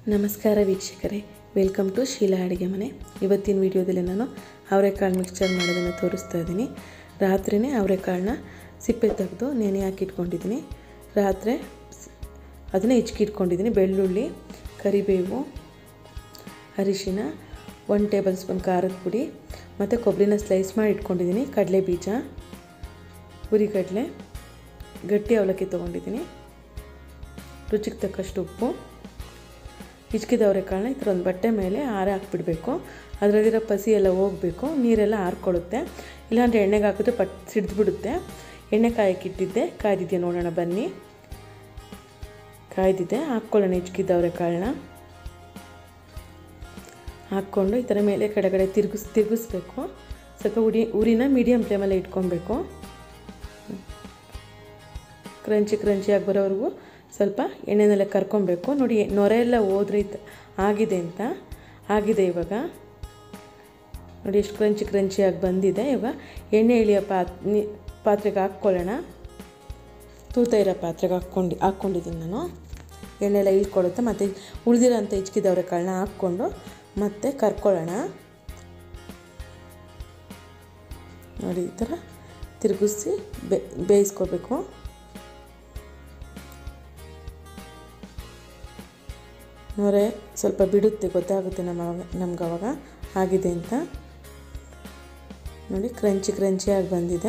ನಮಸ್ಕಾರ ವೀಕ್ಷಕರೇ welcome to Sheila ಅಡುಗೆ ಮನೆ ಇವತ್ತಿನ ವಿಡಿಯೋದಲ್ಲಿ ನಾನು ಅವರೆಕಾಳು ಮಿಕ್ಸ್ಚರ್ ಮಾಡೋದನ್ನು ತೋರಿಸ್ತಾ ಇದ್ದೀನಿ ರಾತ್ರಿನೇ ಅವರೆಕಾಳನ್ನ ಸಿಪ್ಪೆ ತೆಗೆದು ನೆನೆ ಹಾಕಿಟ್ಕೊಂಡಿದ್ದೀನಿ ರಾತ್ರಿ ಸ್- ಅದನ್ನೇ ಇಟ್ಕೊಂಡಿದ್ದೀನಿ ಬೆಳ್ಳುಳ್ಳಿ ಕರಿಬೇವು ಅರಿಶಿನ ಒನ್ ಟೇಬಲ್ ಸ್ಪೂನ್ ಖಾರದ ಪುಡಿ ಮತ್ತು ಕೊಬ್ಬರಿನ ಸ್ಲೈಸ್ ಮಾಡಿ ಇಟ್ಕೊಂಡಿದ್ದೀನಿ ಕಡಲೆ ಬೀಜ ಹುರಿಗಡಲೆ ಗಟ್ಟಿ ಅವಲಕ್ಕಿ ತೊಗೊಂಡಿದ್ದೀನಿ ರುಚಿಗೆ ತಕ್ಕಷ್ಟು ಉಪ್ಪು ಹಿಚ್ಕಿದ ಅವರೆಕಾಳನ್ನ ಈ ಥರ ಒಂದು ಬಟ್ಟೆ ಮೇಲೆ ಆರ ಹಾಕ್ಬಿಡಬೇಕು ಅದರಲ್ಲಿರೋ ಪಸಿ ಎಲ್ಲ ಹೋಗಬೇಕು ನೀರೆಲ್ಲ ಆರ್ಕೊಳ್ಳುತ್ತೆ ಇಲ್ಲಾಂದರೆ ಎಣ್ಣೆಗೆ ಹಾಕಿದ್ರೆ ಪಟ್ ಸಿಡಿದ್ಬಿಡುತ್ತೆ ಎಣ್ಣೆ ಕಾಯಕ್ಕಿಟ್ಟಿದ್ದೆ ಕಾಯ್ದಿದ್ದೆ ನೋಡೋಣ ಬನ್ನಿ ಕಾಯ್ದಿದ್ದೆ ಹಾಕ್ಕೊಳ್ಳೋಣ ಹಿಚ್ಕಿದ ಅವರೆಕಾಳನ್ನ ಹಾಕ್ಕೊಂಡು ಈ ಥರ ಮೇಲೆ ಕಡೆಗಡೆ ತಿರುಗಿಸ್ ತಿರುಗಿಸ್ಬೇಕು ಸ್ವಲ್ಪ ಉಡಿ ಉರಿನ ಮೀಡಿಯಮ್ ಫ್ಲೇಮಲ್ಲಿ ಇಟ್ಕೊಬೇಕು ಕ್ರಂಚಿ ಕ್ರಂಚಿಯಾಗಿ ಬರೋವರೆಗೂ ಸ್ವಲ್ಪ ಎಣ್ಣೆನೆಲ್ಲ ಕರ್ಕೊಬೇಕು ನೋಡಿ ನೊರೆ ಎಲ್ಲ ಹೋದ್ರೆ ಇತ್ತು ಆಗಿದೆ ಅಂತ ಆಗಿದೆ ಇವಾಗ ನೋಡಿ ಎಷ್ಟು ಕ್ರಂಚಿ ಕ್ರಂಚಿಯಾಗಿ ಬಂದಿದೆ ಇವಾಗ ಎಣ್ಣೆ ಇಳಿಯೋ ಪಾತ್ ನಿ- ಪಾತ್ರೆಗೆ ಹಾಕ್ಕೊಳ್ಳೋಣ ತೂತ ಇರೋ ಪಾತ್ರೆಗೆ ಹಾಕ್ಕೊಂಡು ಹಾಕ್ಕೊಂಡಿದ್ದೀನಿ ನಾನು ಎಣ್ಣೆ ಎಲ್ಲ ಇಳ್ಕೊಳುತ್ತೆ ಮತ್ತು ಉಳಿದಿರೋಂಥ ಹಿಚ್ಕಿದವ್ರೆ ಕಾಳನ್ನ ಹಾಕ್ಕೊಂಡು ಮತ್ತೆ ಕರ್ಕೊಳ್ಳೋಣ ನೋಡಿ ಈ ಥರ ತಿರುಗಿಸಿ ಬೇ ಬೇಯಿಸ್ಕೋಬೇಕು ನೊರೆ ಸ್ವಲ್ಪ ಬಿಡುತ್ತೆ ಗೊತ್ತಾಗುತ್ತೆ ನಮ್ಮ ನಮ್ಗೆ ಅವಾಗ ಆಗಿದೆ ಅಂತ ನೋಡಿ ಕ್ರಂಚಿ ಕ್ರಂಚಿಯಾಗಿ ಬಂದಿದೆ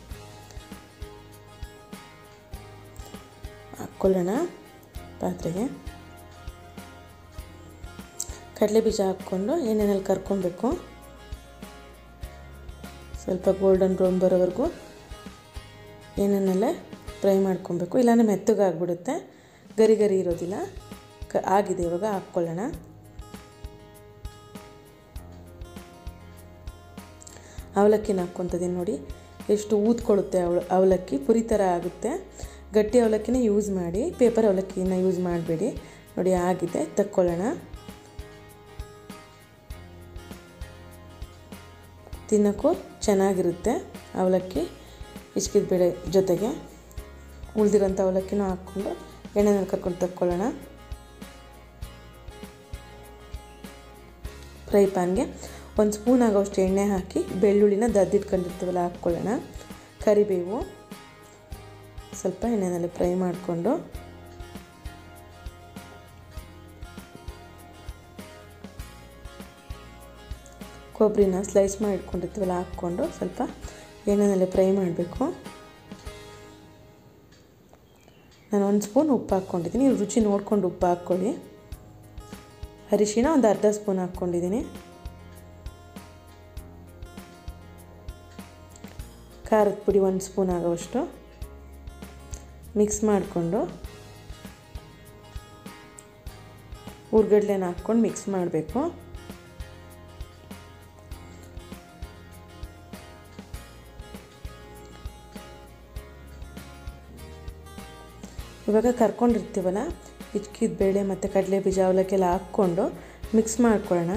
ಹಾಕ್ಕೊಳ್ಳೋಣ ಪಾತ್ರೆಗೆ ಕಡಲೆ ಬೀಜ ಹಾಕ್ಕೊಂಡು ಎಣ್ಣೆನಲ್ಲಿ ಕರ್ಕೊಬೇಕು ಸ್ವಲ್ಪ ಗೋಲ್ಡನ್ ಬ್ರೌನ್ ಬರೋವರೆಗೂ ಎಣ್ಣೆನಲ್ಲೇ ಫ್ರೈ ಮಾಡ್ಕೊಬೇಕು ಇಲ್ಲಾಂದರೆ ಮೆತ್ತಗಾಗ್ಬಿಡುತ್ತೆ ಗರಿ ಗರಿ ಇರೋದಿಲ್ಲ ಕ ಆಗಿದೆ ಇವಾಗ ಹಾಕ್ಕೊಳ್ಳೋಣ ಅವಲಕ್ಕಿನ ಹಾಕ್ಕೊತದೀನಿ ನೋಡಿ ಎಷ್ಟು ಊದ್ಕೊಳ್ಳುತ್ತೆ ಅವಳ ಅವಲಕ್ಕಿ ಪುರಿ ಥರ ಆಗುತ್ತೆ ಗಟ್ಟಿ ಅವಲಕ್ಕಿನ ಯೂಸ್ ಮಾಡಿ ಪೇಪರ್ ಅವಲಕ್ಕಿನ ಯೂಸ್ ಮಾಡಬೇಡಿ ನೋಡಿ ಆಗಿದೆ ತಕ್ಕೊಳ್ಳೋಣ ತಿನ್ನೋಕ್ಕೂ ಚೆನ್ನಾಗಿರುತ್ತೆ ಅವಲಕ್ಕಿ ಇಸ್ಕಿದ ಬೇಳೆ ಜೊತೆಗೆ ಉಳಿದಿರೋಂಥ ಅವಲಕ್ಕಿನೂ ಹಾಕ್ಕೊಂಡು ಎಣ್ಣೆನಲ್ಲಿ ಕರ್ಕೊಂಡು ತಕ್ಕೊಳ್ಳೋಣ ಫ್ರೈ ಪ್ಯಾನ್ಗೆ ಒಂದು ಸ್ಪೂನ್ ಆಗೋಷ್ಟು ಎಣ್ಣೆ ಹಾಕಿ ಬೆಳ್ಳುಳ್ಳಿನ ದದ್ದಿಟ್ಕೊಂಡಿರ್ತೀವಲ್ಲ ಹಾಕ್ಕೊಳ್ಳೋಣ ಕರಿಬೇವು ಸ್ವಲ್ಪ ಎಣ್ಣೆನಲ್ಲಿ ಫ್ರೈ ಮಾಡಿಕೊಂಡು ಕೊಬ್ಬರಿನ ಸ್ಲೈಸ್ ಮಾಡಿ ಇಟ್ಕೊಂಡಿರ್ತೀವಲ್ಲ ಹಾಕ್ಕೊಂಡು ಸ್ವಲ್ಪ ಎಣ್ಣೆನಲ್ಲಿ ಫ್ರೈ ಮಾಡಬೇಕು ನಾನು ಒಂದು ಸ್ಪೂನ್ ಉಪ್ಪು ಹಾಕ್ಕೊಂಡಿದ್ದೀನಿ ರುಚಿ ನೋಡ್ಕೊಂಡು ಉಪ್ಪು ಹಾಕ್ಕೊಳ್ಳಿ ಅರಿಶಿಣ ಒಂದು ಅರ್ಧ ಸ್ಪೂನ್ ಹಾಕ್ಕೊಂಡಿದ್ದೀನಿ ಖಾರದ ಪುಡಿ ಒಂದು ಸ್ಪೂನ್ ಆಗೋವಷ್ಟು ಮಿಕ್ಸ್ ಮಾಡಿಕೊಂಡು ಹುರ್ಗಡ್ಲೆನ ಹಾಕ್ಕೊಂಡು ಮಿಕ್ಸ್ ಮಾಡಬೇಕು ಇವಾಗ ಕರ್ಕೊಂಡಿರ್ತೀವಲ್ಲ ಹಿಚ್ಕಿದ ಬೇಳೆ ಮತ್ತು ಕಡಲೆ ಬೀಜ ಅವಲಕ್ಕೆಲ್ಲ ಹಾಕ್ಕೊಂಡು ಮಿಕ್ಸ್ ಮಾಡ್ಕೊಳ್ಳೋಣ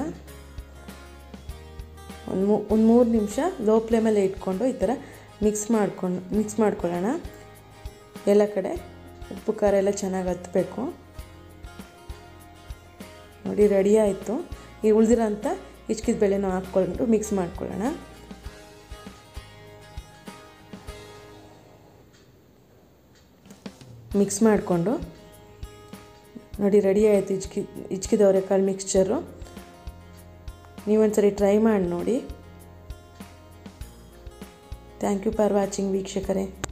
ಒಂದು ಮೂ ಒಂದು ಮೂರು ನಿಮಿಷ ಲೋ ಫ್ಲೇಮಲ್ಲೇ ಇಟ್ಕೊಂಡು ಈ ಥರ ಮಿಕ್ಸ್ ಮಾಡ್ಕೊಂಡು ಮಿಕ್ಸ್ ಮಾಡ್ಕೊಳ್ಳೋಣ ಎಲ್ಲ ಕಡೆ ಉಪ್ಪು ಖಾರ ಎಲ್ಲ ಚೆನ್ನಾಗಿ ಹತ್ತಬೇಕು ನೋಡಿ ರೆಡಿ ಆಯಿತು ಈ ಉಳಿದಿರೋಂಥ ಹಿಚ್ಕಿದ ಬೇಳೆನೂ ಹಾಕ್ಕೊಂಡು ಮಿಕ್ಸ್ ಮಾಡ್ಕೊಳ್ಳೋಣ ಮಿಕ್ಸ್ ಮಾಡಿಕೊಂಡು ನೋಡಿ ರೆಡಿ ಆಯಿತು ಇಚ್ಕಿ ಇಚ್ಕಿದವರೆ ಕಾಳು ಮಿಕ್ಸ್ಚರು ನೀವೊಂದ್ಸರಿ ಟ್ರೈ ಮಾಡಿ ನೋಡಿ ಥ್ಯಾಂಕ್ ಯು ಫಾರ್ ವಾಚಿಂಗ್ ವೀಕ್ಷಕರೇ